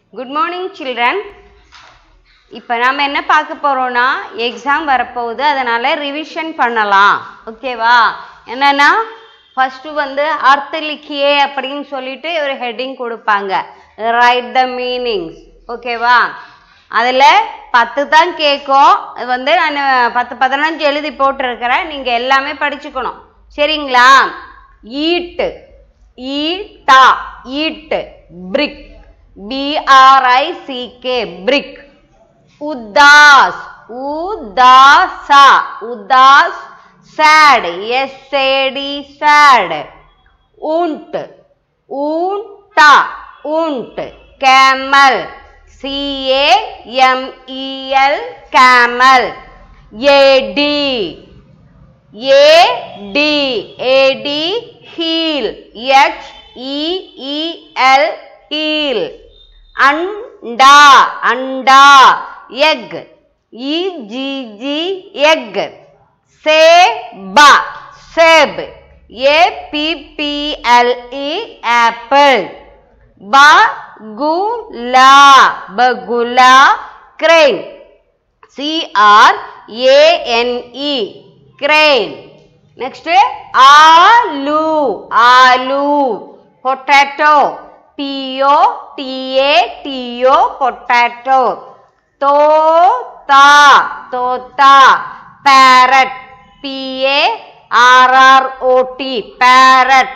good morning children இப்போ நாம் என்ன பார்க்க போகிறோம்னா எக்ஸாம் வரப்போகுது அதனால் ரிவிஷன் பண்ணலாம் ஓகேவா என்னன்னா ஃபஸ்ட்டு வந்து அர்த்த லிக்கியே அப்படின்னு சொல்லிட்டு ஒரு ஹெட்டிங் கொடுப்பாங்க ரைட் த மீனிங்ஸ் ஓகேவா அதில் பத்து தான் கேட்கும் அது வந்து நான் பத்து பதினஞ்சு எழுதி போட்டிருக்கிறேன் நீங்கள் எல்லாமே படிச்சுக்கணும் சரிங்களா ஈட்டு ஈட்டா ஈட்டு பிரிக் B R I C K brick உதாஸ் உதாசா உதாஸ் sad sad sad உண்ட் ஊண்டா உண்ட் camel c a m e l camel ad AD AD heel H E E L heel அண்டா அண்டா egg E G G egg சேபா சேப் A P P L E apple பகுலா பகுலா crane C R A N E crane next ஆலு ஆலு potato P O T A T O potato தோதா தோதா parrot P A R R O T parrot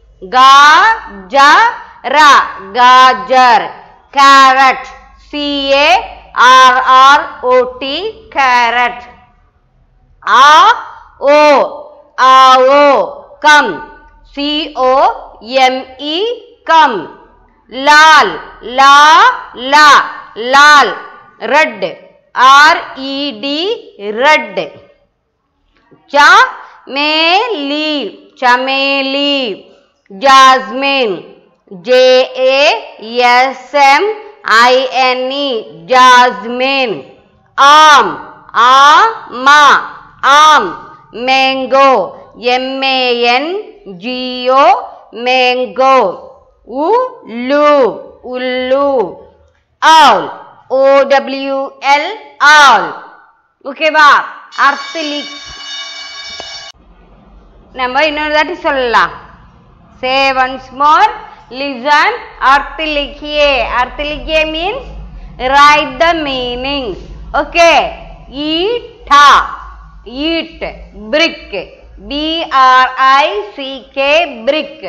gajara gajar carrot C A R R O T carrot a o ao come c o m e come lal la la lal red r e d red chameli chameli jasmine j a s m i n e jasmine arm ஆமா ஆம் mango M A N G O mango உல்லு உல்லு owl O W L owl ஓகேவா அர்த்தலி நம்ம இன்னொரு தாட்டி சொல்லலாம் சே ஒன்ஸ் மோர் லிசன் அர்த்த லிக்கியே அர்த்த லிக்கியே means write the meanings okay ஈட்டா ஈட் பிரிக் பிஆர்ஐசிகே பிரிக்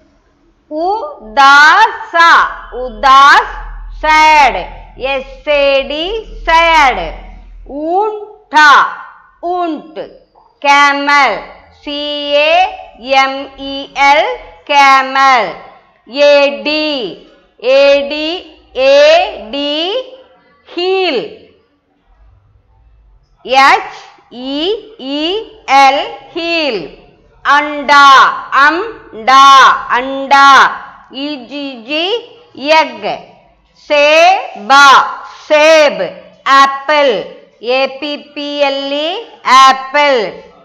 உதாசா உதாஸ் சேட் எஸ்ஏடி சேட் ஊண்டா ஊண்ட் கேமல் சிஏஎம்இஎல் கேமல் ஏடி ஏடி ஏடி heel H E E L heel anda amda anda E G G egg seba seb apple A P P L E apple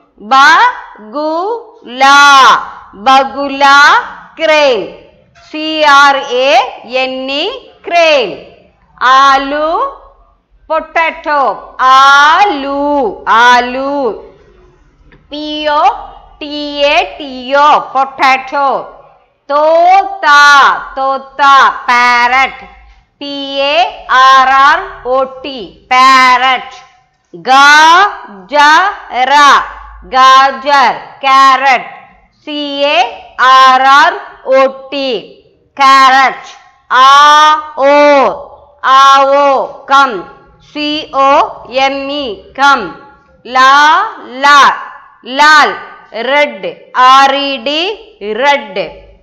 bagula bagula crane C R A N E crane alu potato ஆலு ஆலு P O T A T O potato தோத்தா தோத்தா parrot P A R R O T parrot காஜரா காஜர் carrot C A R R O T carrot ஆ ஓ ஆஓ come C O M E come la la lal red R E D red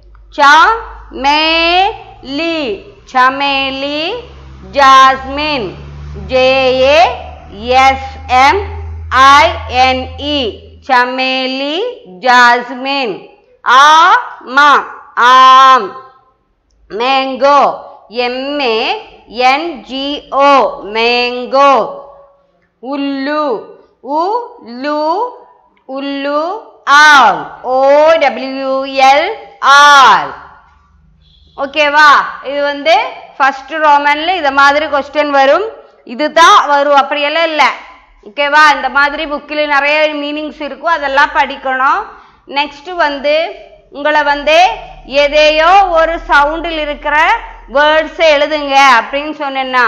chameli chameli jasmine J A S M I N E chameli jasmine ஆமா ஆம் mango M A N G O mango உல்லு உல்லு உல்லு owl O W L owl ஓகேவா இது வந்து first ரோமன்ல இத மாதிரி கொஸ்டின் வரும் இதுதான் வரும் அப்படியெல்லாம் இல்லை ஓகேவா இந்த மாதிரி புக்கில் நிறைய மீனிங்ஸ் இருக்கும் அதெல்லாம் படிக்கணும் நெக்ஸ்ட் வந்து உங்களை வந்து எதையோ ஒரு சவுண்டில் இருக்கிற வேர்ட்ஸை எழுதுங்க அப்படின்னு சொன்னேன்னா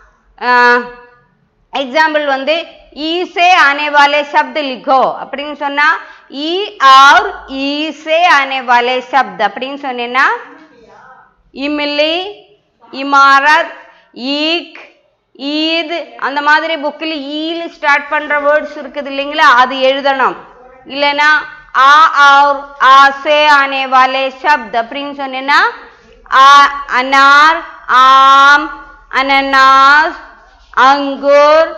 எக்ஸாம்பிள் வந்து ஈ से आने वाले शब्द लिखो அப்படின்னு சொன்னா ஈ और ஈ से आने वाले शब्द அப்படின்னு சொன்னேன்னா இமிலி இமாரத் ஈக் ஈத் அந்த மாதிரி புக்கில் ஈல ஸ்டார்ட் பண்ற வேர்ட்ஸ் இருக்குது இல்லைங்களா அது எழுதணும் இல்லைன்னா ஆ और आ से आने वाले शब्द அப்படின்னு சொன்னேன்னா आ अनार आम अनानास अंगूर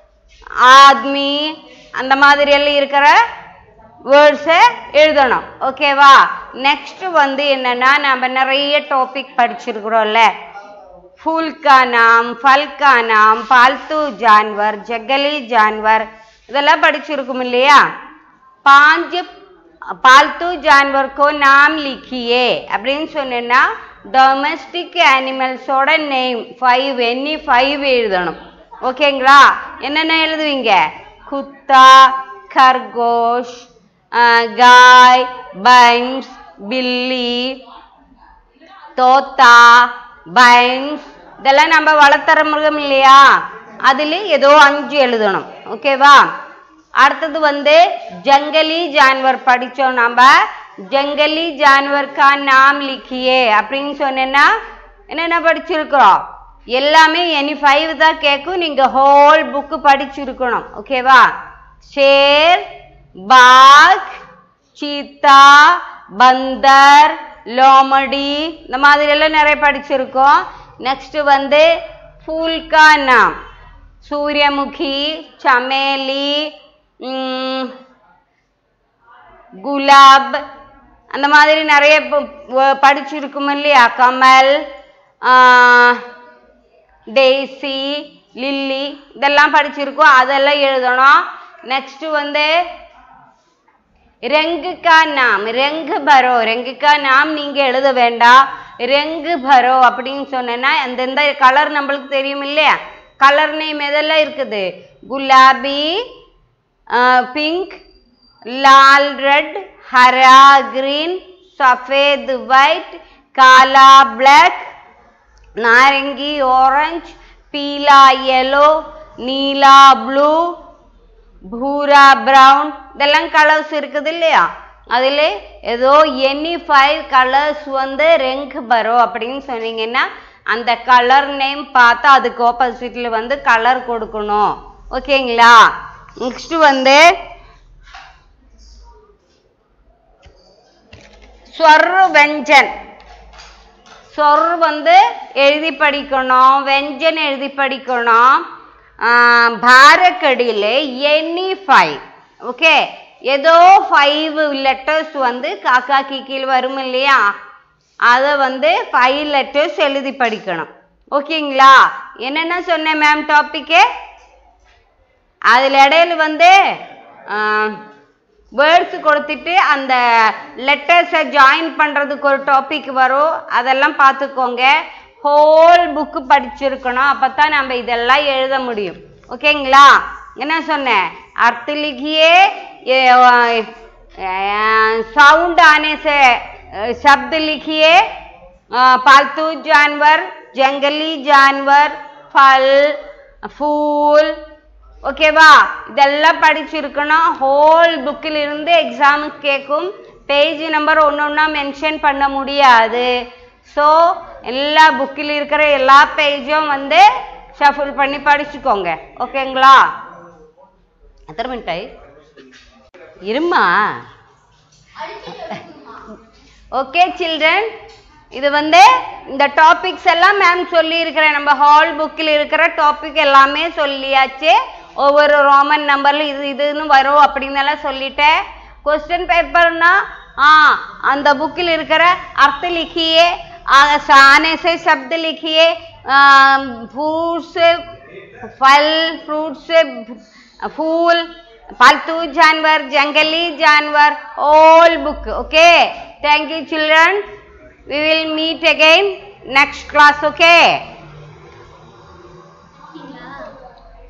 ஆத்மி அந்த மாதிரி எல்லாம் இருக்கிற வேர்ட்ஸை எழுதணும் ஓகேவா நெக்ஸ்ட் வந்து என்னன்னா நம்ம நிறைய டாபிக் படிச்சிருக்கிறோம்ல फूल का नाम फल का नाम पालतू जानवर जंगली जानवर இதெல்லாம் படிச்சிருக்கும் இல்லையா பாஞ்சு பால்த்து ஜான்வர் கோ நாம் லிக்கியே அப்படின்னு சொன்னேன்னா டொமஸ்டிக் அனிமல்ஸோட நேம் ஃபைவ் எண்ணி ஃபைவ் எழுதணும் ஓகேங்களா என்னென்ன எழுதுவீங்க குத்தா खरगोश காய் பைன்ஸ் பில்லி தோத்தா பைன்ஸ் இதெல்லாம் நம்ம வளர்த்துற மிருகம் இல்லையா அதுல ஏதோ அஞ்சு எழுதணும் ஓகேவா அடுத்தது வந்து ஜங்கலி ஜான்வர் படிச்சோம் நம்ம ஜங்கலி ஜான்வர் கா நாம் லிக்கியே அப்படின்னு சொன்னேன்னா என்னென்ன படிச்சிருக்கிறோம் எல்லாமே எனி ஃபைவ் தான் கேட்கும் நீங்க ஹோல் புக்கு படிச்சிருக்கணும் ஓகேவா ஷேர் பாக் சீத்தா பந்தர் லோமடி இந்த மாதிரி எல்லாம் நிறைய படிச்சிருக்கோம் நெக்ஸ்ட் வந்து ஃபூல்கா நாம் சூரியமுகி சமேலி உம், குலாப் அந்த மாதிரி நிறைய ப- வ- படிச்சிருக்கும் இல்லையா கமல் ஆஹ், டெய்ஸி லில்லி இதெல்லாம் படிச்சிருக்கோம் அதெல்லாம் எழுதணும் நெக்ஸ்ட் வந்து ரெங்கு கா நாம் ரெங்கு பரோ ரெங்கு கா நாம் நீங்க எழுத வேண்டாம் ரெங்கு பரோ அப்படின்னு சொன்னேன்னா அந்தந்த கலர் நம்மளுக்கு தெரியும் இல்லையா கலர் நேம் எதெல்லாம் இருக்குது குலாபி பிங்க் லால் ரெட் ஹரா கிரீன் சஃபேத் ஒயிட் காலா பிளாக் நாரங்கி ஆரஞ்சு பீலா yellow நீலா ப்ளூ பூரா பிரவுன் இதெல்லாம் கலர்ஸ் இருக்குது இல்லையா அதுல ஏதோ எனி ஃபைவ் கலர்ஸ் வந்து ரெங்க் பரோ அப்படின்னு சொன்னீங்கன்னா அந்த கலர் நேம் பார்த்தா அதுக்கு ஆப்போசிட்ல வந்து கலர் கொடுக்கணும் ஓகேங்களா நெக்ஸ்ட் வந்து ஸ்வர் வெஞ்சன் சொர் வந்து எழுதி படிக்கணும் வெஞ்சன் எழுதி படிக்கணும் பாரக்கடியில் எனி ஃபைவ் ஓகே ஏதோ ஃபைவ் லெட்டர்ஸ் வந்து காக்கா கீக்கில் வரும் இல்லையா அதை வந்து ஃபைவ் லெட்டர்ஸ் எழுதி படிக்கணும் ஓகேங்களா என்னென்ன சொன்னேன் மேம் டாப்பிக்கு அதில் இடையில வந்து வேர்ட்ஸ் கொடுத்துட்டு அந்த லெட்டர்ஸை ஜாயின் பண்ணுறதுக்கு ஒரு டாபிக் வரும் அதெல்லாம் பார்த்துக்கோங்க ஹோல் புக்கு படிச்சிருக்கணும் அப்போ தான் நம்ம இதெல்லாம் எழுத முடியும் ஓகேங்களா என்ன சொன்னேன் अर्थ लिखिए ये साउंड आने से अ, शब्द लिखिए अ, पालतू जानवर जंगली जानवर फल फूल ஓகேவா இதெல்லாம் படிச்சிருக்கணும் ஹோல் புக்கில் இருந்து எக்ஸாமுக்கு கேட்கும் பேஜ் நம்பர் ஒன்று ஒன்றா மென்ஷன் பண்ண முடியாது ஸோ எல்லா புக்கில் இருக்கிற எல்லா பேஜும் வந்து ஷஃபிள் பண்ணி படிச்சுக்கோங்க ஓகேங்களா எத்தனை மினிட் ஆயி இருமா ஓகே சில்ட்ரன் இது வந்து இந்த டாபிக்ஸ் எல்லாம் மேம் சொல்லி இருக்கிறேன் நம்ம ஹால் புக்கில் இருக்கிற டாபிக் எல்லாமே சொல்லியாச்சு ஒவ்வொரு ரோமன் நம்பர்ல இது இதுன்னு வரும் அப்படின்னு எல்லாம் சொல்லிட்டேன் கொஸ்டின் பேப்பர்னா ஆ அந்த புக்கில் இருக்கிற அர்த்த லிखिए आने से शब्द लिखिए फ्रूट्स फल फ्रूट्स फूल पालतू जानवर जंगली जानवर all book okay thank you children we will meet again next class okay